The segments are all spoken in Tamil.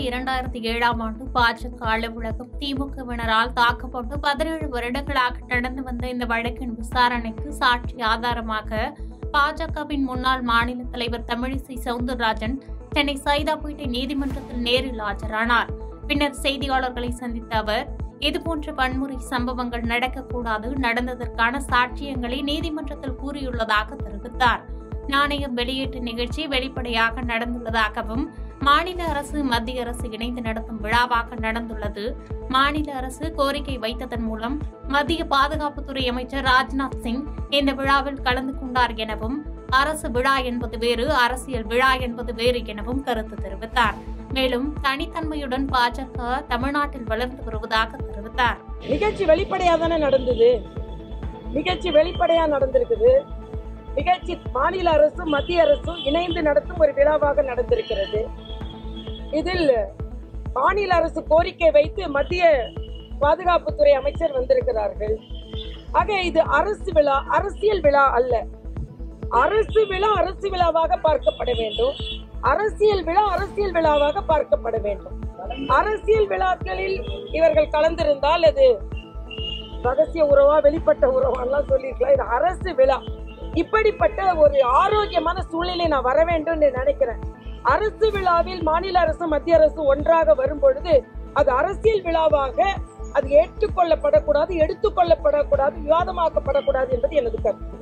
இரண்டாயிரத்தி ஏழாம் ஆண்டு பாஜக அலுவலகம் திமுகவினரால் தாக்கப்பட்டு பதினேழு வருடங்களாக நடந்து வந்த இந்த வழக்கின் விசாரணைக்கு சாட்சி ஆதாரமாக பாஜகவின் முன்னாள் மாநில தலைவர் தமிழிசை சவுந்தரராஜன் சென்னை சைதாப்பேட்டை நீதிமன்றத்தில் நேரில் ஆஜரானார் பின்னர் செய்தியாளர்களை சந்தித்த அவர் இதுபோன்ற வன்முறை சம்பவங்கள் நடக்கக்கூடாது நடந்ததற்கான சாட்சியங்களை நீதிமன்றத்தில் கூறியுள்ளதாக தெரிவித்தார் நாணயம் வெளியீட்டு நிகழ்ச்சி வெளிப்படையாக நடந்துள்ளதாகவும் மாநில அரசு மத்திய அரசு இணைந்து நடத்தும் விழாவாக நடந்துள்ளது மாநில அரசு கோரிக்கை வைத்ததன் மூலம் மத்திய பாதுகாப்புத்துறை அமைச்சர் ராஜ்நாத் சிங் இந்த விழாவில் கலந்து கொண்டார் எனவும் அரசு விழா என்பது வேறு அரசியல் விழா என்பது வேறு எனவும் கருத்து தெரிவித்தார் மேலும் தனித்தன்மையுடன் பாஜக தமிழ்நாட்டில் வளர்ந்து வருவதாக தெரிவித்தார் நிகழ்ச்சி வெளிப்படையா தானே நடந்தது நிகழ்ச்சி வெளிப்படையா நடந்திருக்குது நிகழ்ச்சி மாநில அரசும் மத்திய அரசும் இணைந்து நடத்தும் ஒரு விழாவாக நடந்திருக்கிறது இதில் மாநில அரசு கோரிக்கை வைத்து மத்திய பாதுகாப்புத்துறை அமைச்சர் வந்திருக்கிறார்கள் ஆக இது அரசு விழா அரசியல் விழா அல்ல அரசு விழா அரசு விழாவாக பார்க்கப்பட வேண்டும் அரசியல் விழா அரசியல் விழாவாக பார்க்கப்பட வேண்டும் அரசியல் விழாக்களில் இவர்கள் கலந்திருந்தால் அது ரகசிய உறவா வெளிப்பட்ட உறவான்லாம் சொல்லியிருக்கலாம் இது அரசு விழா இப்படிப்பட்ட ஒரு ஆரோக்கியமான சூழ்நிலை நான் வர வேண்டும் என்று நினைக்கிறேன் அரசு விழாவில் மாநில அரசு மத்திய அரசு ஒன்றாக வரும் பொழுது அது அரசியல் விழாவாக அது ஏற்றுக்கொள்ளப்படக்கூடாது எடுத்துக்கொள்ளப்படக்கூடாது விவாதமாக்கப்படக்கூடாது என்பது எனது கருத்து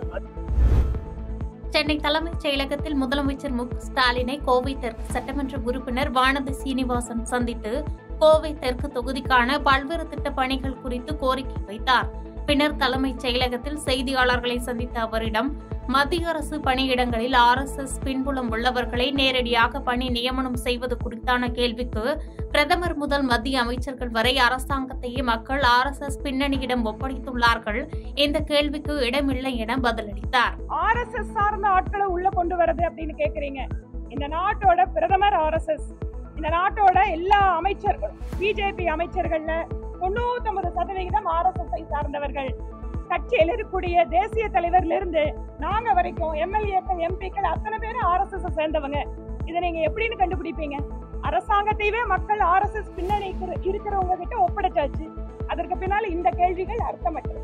சென்னை தலைமைச் செயலகத்தில் முதலமைச்சர் மு க ஸ்டாலினை கோவை தெற்கு சட்டமன்ற உறுப்பினர் வானதி சீனிவாசன் சந்தித்து கோவை தெற்கு தொகுதிக்கான பல்வேறு திட்டப் பணிகள் குறித்து கோரிக்கை வைத்தார் பின்னர் தலைமைச் செயலகத்தில் செய்தியாளர்களை சந்தித்த அவரிடம் மத்திய அரசு பணியிடங்களில் ஆர் எஸ் எஸ் பின்புலம் உள்ளவர்களை நேரடியாக பணி நியமனம் செய்வது குறித்தான கேள்விக்கு பிரதமர் முதல் மத்திய அமைச்சர்கள் வரை அரசாங்கத்தையே மக்கள் ஆர் எஸ் எஸ் பின்னணியிடம் ஒப்படைத்துள்ளார்கள் இந்த கேள்விக்கு இடமில்லை என பதிலளித்தார் ஆர்எஸ்எஸ் சார்ந்த ஆட்களை உள்ள கொண்டு வரது அப்படின்னு கேக்குறீங்க இந்த நாட்டோட பிரதமர் ஆர்எஸ்எஸ் இந்த நாட்டோட எல்லா அமைச்சர்களும் பிஜேபி அமைச்சர்கள்ல தொண்ணூத்தொன்பது சதவிகிதம் ஆர்எஸ்எஸ் சார்ந்தவர்கள் கட்சியில் இருக்கக்கூடிய தேசிய தலைவர்ல இருந்து நாங்க வரைக்கும் எம்எல்ஏக்கள் எம்பிக்கள் அத்தனை பேரும் ஆர்எஸ்எஸ் சேர்ந்தவங்க இதை நீங்க எப்படின்னு கண்டுபிடிப்பீங்க அரசாங்கத்தையே மக்கள் ஆர்எஸ்எஸ் பின்னணி இருக்கிற- இருக்கிறவங்க கிட்ட ஒப்படைச்சாச்சு அதற்கு பின்னால் இந்த கேள்விகள் அர்த்தமற்றது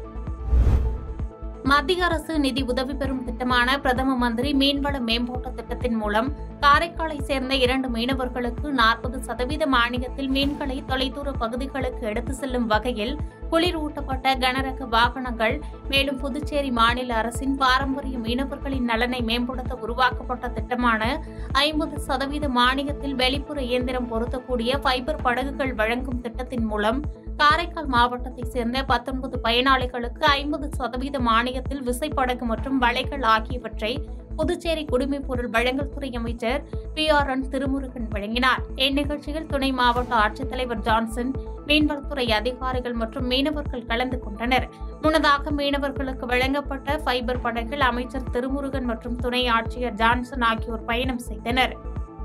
மத்திய அரசு நிதி உதவி பெறும் திட்டமான பிரதம மந்திரி மீன்வள மேம்பாட்டு திட்டத்தின் மூலம் காரைக்காலை சேர்ந்த இரண்டு மீனவர்களுக்கு நாற்பது சதவீத மானியத்தில் மீன்களை தொலைதூர பகுதிகளுக்கு எடுத்து செல்லும் வகையில் குளிரூட்டப்பட்ட கனரக வாகனங்கள் மேலும் புதுச்சேரி மாநில அரசின் பாரம்பரிய மீனவர்களின் நலனை மேம்படுத்த உருவாக்கப்பட்ட திட்டமான ஐம்பது சதவீத மானியத்தில் வெளிப்புற இயந்திரம் பொருத்தக்கூடிய ஃபைபர் படகுகள் வழங்கும் திட்டத்தின் மூலம் காரைக்கால் மாவட்டத்தைச் சேர்ந்த பத்தொன்பது பயனாளிகளுக்கு ஐம்பது சதவீத மானியத்தில் விசைப்படகு மற்றும் வலைகள் ஆகியவற்றை புதுச்சேரி குடிமைப் பொருள் வழங்கல் துறை அமைச்சர் பி ஆர் என் திருமுருகன் வழங்கினார் இந்நிகழ்ச்சியில் துணை மாவட்ட ஆட்சித்தலைவர் ஜான்சன் மீன்வளத்துறை அதிகாரிகள் மற்றும் மீனவர்கள் கலந்து கொண்டனர் முன்னதாக மீனவர்களுக்கு வழங்கப்பட்ட ஃபைபர் படகில் அமைச்சர் திருமுருகன் மற்றும் துணை ஆட்சியர் ஜான்சன் ஆகியோர் பயணம் செய்தனர்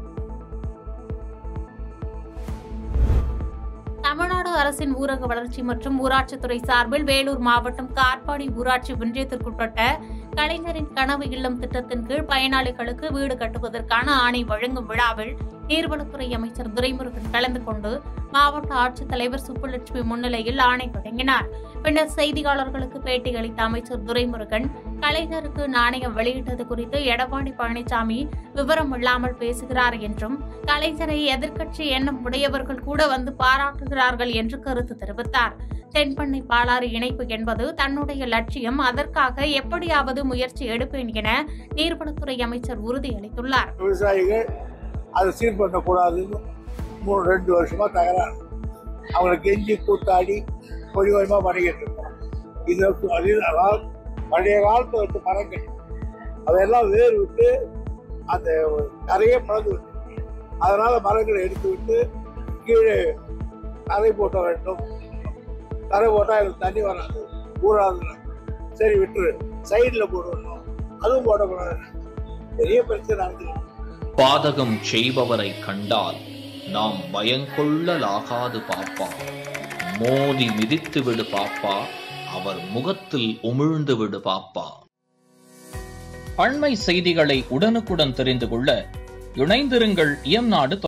தமிழ்நாடு அரசின் ஊரக வளர்ச்சி மற்றும் ஊராட்சித்துறை சார்பில் வேலூர் மாவட்டம் காட்பாடி ஊராட்சி ஒன்றியத்திற்குட்பட்ட கலைஞரின் கனவு இல்லம் திட்டத்தின் கீழ் பயனாளிகளுக்கு வீடு கட்டுவதற்கான ஆணை வழங்கும் விழாவில் நீர்வளத்துறை அமைச்சர் துரைமுருகன் கலந்து கொண்டு மாவட்ட ஆட்சித்தலைவர் சுப்புலட்சுமி முன்னிலையில் ஆணை வழங்கினார் பின்னர் செய்தியாளர்களுக்கு பேட்டியளித்த அமைச்சர் துரைமுருகன் கலைஞருக்கு நாணயம் வெளியிட்டது குறித்து எடப்பாடி பழனிசாமி விவரம் இல்லாமல் பேசுகிறார் என்றும் கலைஞரை எதிர்க்கட்சி எண்ணம் உடையவர்கள் கூட வந்து பாராட்டுகிறார்கள் என்று கருத்து தெரிவித்தார் தென்பண்ணை பாலாறு இணைப்பு என்பது தன்னுடைய லட்சியம் அதற்காக எப்படியாவது முயற்சி எடுப்பேன் என நீர்வளத்துறை அமைச்சர் உறுதியளித்துள்ளார் விவசாயிகள் அதை சீர் பண்ணக்கூடாதுன்னு மூணு ரெண்டு வருஷமா தகராறு அவங்களை கெஞ்சி கூத்தாடி கொஞ்சம் கொஞ்சமாக பண்ணிக்கிட்டு இருக்கோம் இது அதனால் பழைய காலத்து வச்சு மரங்கள் அதையெல்லாம் வேர் விட்டு அந்த கரையே பழந்து விட்டு அதனால மரங்களை எடுத்து விட்டு கீழே தரை போட்ட வேண்டும் தரை போட்டால் எனக்கு தண்ணி வராது ஊறாது சரி விட்டுரு சைடில் போடணும் அதுவும் போடக்கூடாது பெரிய பிரச்சனை நடந்துருக்கு பாதகம் செய்பவரை கண்டால் நாம் பயங்கொள்ளலாகாது பாப்பா மோதி மிதித்து விடு பாப்பா அவர் முகத்தில் உமிழ்ந்து விடு பாப்பா அண்மை செய்திகளை உடனுக்குடன் தெரிந்து கொள்ள இணைந்திருங்கள் இயம்நாடு